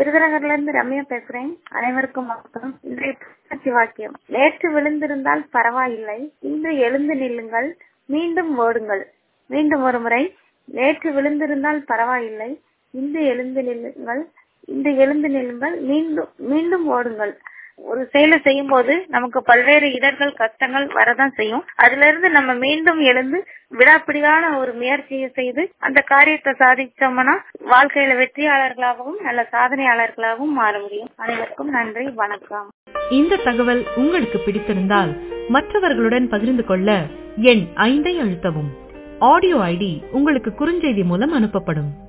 விருதுநகர்ல இருந்து ரம்யா பேசுறேன் அனைவருக்கும் வணக்கம் இன்றைய புரட்சி வாக்கியம் நேற்று விழுந்திருந்தால் பரவாயில்லை இன்று எழுந்து நில்லுங்கள் மீண்டும் ஓடுங்கள் மீண்டும் ஒரு முறை நேற்று விழுந்திருந்தால் பரவாயில்லை இன்று எழுந்து நில்லுங்கள் இன்று எழுந்து நில்லுங்கள் மீண்டும் மீண்டும் ஓடுங்கள் ஒரு செயலை செய்யும் போது நமக்கு பல்வேறு இடர்கள் கஷ்டங்கள் வரதான் செய்யும் அதுல இருந்து நம்ம மீண்டும் எழுந்து விடாப்பிடியான ஒரு முயற்சியை செய்து அந்த காரியத்தை சாதிச்சோம்னா வாழ்க்கையில வெற்றியாளர்களாகவும் நல்ல சாதனையாளர்களாகவும் மாற முடியும் அனைவருக்கும் நன்றி வணக்கம் இந்த தகவல் உங்களுக்கு பிடித்திருந்தால் மற்றவர்களுடன் பகிர்ந்து கொள்ள எண் ஐந்தை அழுத்தவும் ஆடியோ ஐடி உங்களுக்கு குறுஞ்செய்தி மூலம் அனுப்பப்படும்